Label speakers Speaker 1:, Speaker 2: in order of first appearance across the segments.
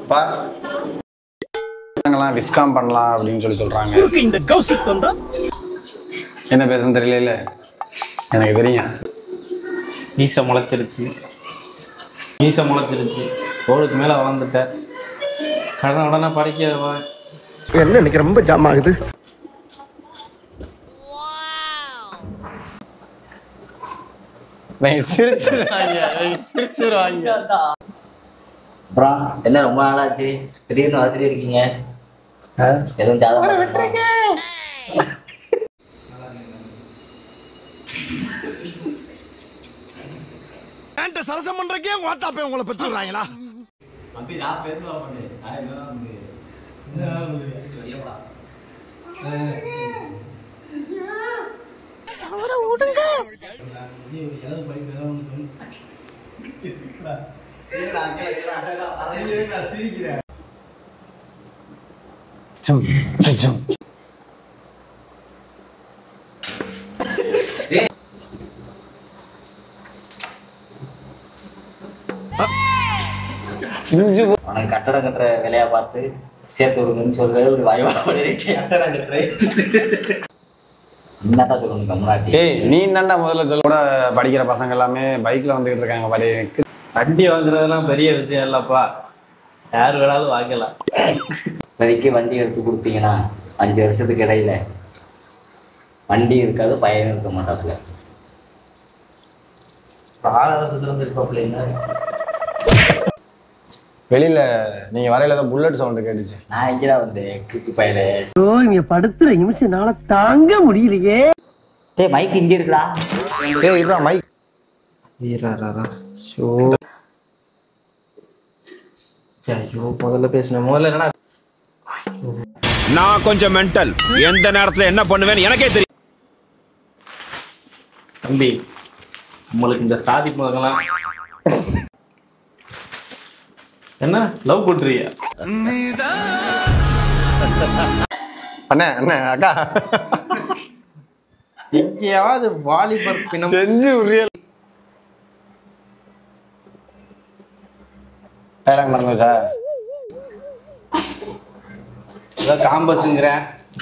Speaker 1: பா நாங்களாம் விஸ்காம் பண்ணலாம் அப்படின்னு சொல்லி சொல்றாங்க
Speaker 2: இந்த கௌசிக் வந்தா
Speaker 1: என்ன பேசுன்னு தெரியல இல்ல எனக்கு தெரியும்
Speaker 3: மீசை முளைச்சிருச்சு மீசை முளைச்சிருச்சு ரோடுக்கு மேலே வளர்ந்துட்ட கடன் உடனே படிக்க வா-
Speaker 2: என்ன எனக்கு ரொம்ப ஜாம் ஆகுது
Speaker 1: சிரிச்சிருவாங்க சிரிச்சிருவாங்க
Speaker 4: அப்புறம் என்ன ரொம்ப நாளாச்சு திடீர்னு வளர்த்துட்டு இருக்கீங்க எதுவும் ஜாதகம் விட்டுருங்க
Speaker 2: என்கிட்ட சரசம் பண்றக்கே ஓட்டா போய் உங்களை பெற்று விடுறாங்களா
Speaker 1: சும், சும், சும். இஞ்சி போ-
Speaker 4: உனக்கு கட்டடம் கட்டுற வேலையா பார்த்து சேர்த்து விடுங்கன்னு சொல்றது ஒரு வாய்வாட பண்ணிட்டு கட்டடம் கட்டுறேன் என்னடா சொல்லணும் கம்முனாட்டி
Speaker 1: ஏய் நீ தாண்டா முதல்ல சொல்ல கூட படிக்கிற பசங்க எல்லாமே பைக்ல வந்துகிட்டு இருக்காங்க பாரு
Speaker 3: வண்டி வாங்குறதெல்லாம் பெரிய விஷயம் இல்லைப்பா யார் வேணாலும் வாங்கலாம்
Speaker 4: இப்போதைக்கு வண்டி எடுத்து கொடுத்தீங்கன்னா அஞ்சு வருஷத்துக்கு இடையில வண்டி இருக்காது பையன் இருக்க மாட்டாப்புல ஆறு வருஷத்துல இருந்து இருப்பாப்புல
Speaker 1: வெளியில நீங்க வரையில ஏதோ புல்லட் சவுண்ட் கேட்டுச்சு
Speaker 4: நான் எங்கடா வந்தேன் குட்டி பையல
Speaker 5: ஐயோ இங்க படுத்துற நிமிஷம்னால தாங்க முடியலையே
Speaker 4: டேய் மைக் இங்க இருக்குடா
Speaker 1: ஏய் இருடா மைக்
Speaker 3: ஷோ ஐயோ முதல்ல பேசின முதல்ல என்னடா
Speaker 6: நான் கொஞ்சம் மென்டல் எந்த நேரத்துல என்ன பண்ணுவேன்னு எனக்கே தெரியும்
Speaker 3: தம்பி உங்களுக்கு இந்த சாதி மகன்லாம் என்ன லவ் பண்றியா
Speaker 1: அண்ணே அண்ணே அக்கா
Speaker 3: எங்கேயாவது வாலிபர் பிணம்
Speaker 1: செஞ்சு உரியல் டைலாக் மறந்து சார்
Speaker 3: ஏதோ காம்பஸுங்கிறேன்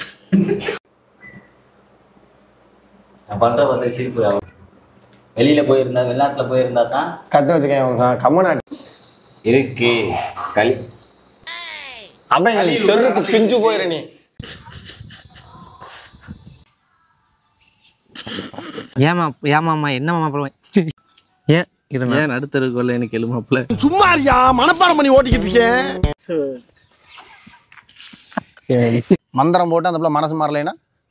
Speaker 4: நான் பண்ற வந்து சிரிப்பு தான். வெளியில போயிருந்தா வெளிநாட்டுல போயிருந்தா தான்
Speaker 1: கட்டு வச்சுக்கேன் கம்மநாட்டு
Speaker 4: இருக்கு களி
Speaker 1: அவன் செருக்கு பிஞ்சு போயிரு நீ
Speaker 7: ஏமா ஏமாம்மா என்னம்மா அப்புறம் ஏ இருங்க
Speaker 3: ஏன் நடுத்தருக்கு வரல எனக்கு எழுமாப்புல
Speaker 2: சும்மா இருக்கியா மனப்பாடம் பண்ணி ஓட்டிக்கிட்டு இருக்கேன்
Speaker 1: மந்திரம் போட்டு அந்த பிள்ளை மனசு மாறலைன்னா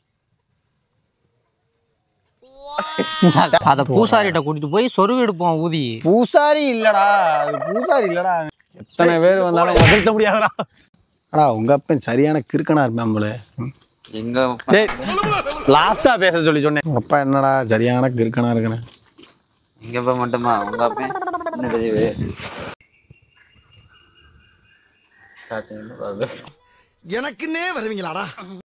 Speaker 7: அத பூசாரிட்ட கூட்டிட்டு போய் சொருவு எடுப்போம் ஊதி
Speaker 1: பூசாரி இல்லடா அது பூசாரி இல்லடா எத்தனை பேர் வந்தாலும் எதிர்த்த முடியாதுடா அடா உங்க அப்பன் சரியான கிறுக்கனா இருப்பேன் போல
Speaker 8: எங்க
Speaker 1: டேய் லாஸ்டா பேச சொல்லி சொன்னேன் உங்க அப்பா என்னடா சரியான கிறுக்கனா இருக்கனே
Speaker 8: எங்க போய் மட்டுமா உங்க அப்பன் என்ன தெரியுது
Speaker 2: எனக்குன்னே வருவீங்களாடா